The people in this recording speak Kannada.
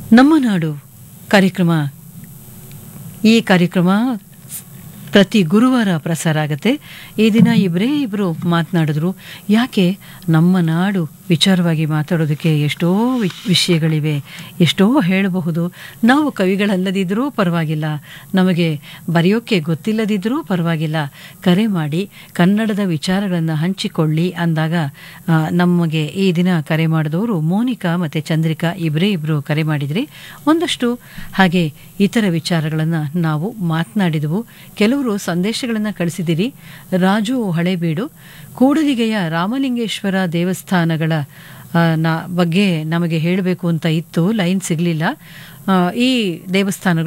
ನಮ್ಮ ನಾಡು ಕಾರ್ಯಕ್ರಮ ಈ ಕಾರ್ಯಕ್ರಮ ಪ್ರತಿ ಗುರುವಾರ ಪ್ರಸಾರ ಆಗುತ್ತೆ ಈ ದಿನ ಇಬ್ಬರೇ ಇಬ್ಬರು ಮಾತನಾಡಿದ್ರು ಯಾಕೆ ನಮ್ಮ ನಾಡು ವಿಚಾರವಾಗಿ ಮಾತಾಡೋದಕ್ಕೆ ಎಷ್ಟೋ ವಿ- ವಿಷಯಗಳಿವೆ ಎಷ್ಟೋ ಹೇಳಬಹುದು ನಾವು ಕವಿಗಳಲ್ಲದಿದ್ದರೂ ಪರವಾಗಿಲ್ಲ ನಮಗೆ ಬರೆಯೋಕ್ಕೆ ಗೊತ್ತಿಲ್ಲದಿದ್ದರೂ ಪರವಾಗಿಲ್ಲ ಕರೆ ಮಾಡಿ ಕನ್ನಡದ ವಿಚಾರಗಳನ್ನು ಹಂಚಿಕೊಳ್ಳಿ ಅಂದಾಗ ಆ, ನಮಗೆ ಈ ದಿನ ಕರೆ ಮಾಡಿದವರು ಮೋನಿಕಾ ಮತ್ತು ಚಂದ್ರಿಕಾ ಇಬ್ಬರೇ ಇಬ್ಬರು ಕರೆ ಮಾಡಿದ್ರಿ ಒಂದಷ್ಟು ಹಾಗೆ ಇತರ ವಿಚಾರಗಳನ್ನು ನಾವು ಮಾತನಾಡಿದವು ಕೆಲವರು ಸಂದೇಶಗಳನ್ನು ಕಳಿಸಿದಿರಿ ರಾಜು ಹಳೇಬೀಡು ಕೂಡಲಿಗೆಯ ರಾಮಲಿಂಗೇಶ್ವರ ದೇವಸ್ಥಾನಗಳ ಆ, ನ ಬಗ್ಗೆ ನಮಗೆ ಹೇಳಬೇಕು ಅಂತ ಇತ್ತು ಲೈನ್ ಸಿಗಲಿಲ್ಲ ಈ ದೇವಸ್ಥಾನಗಳು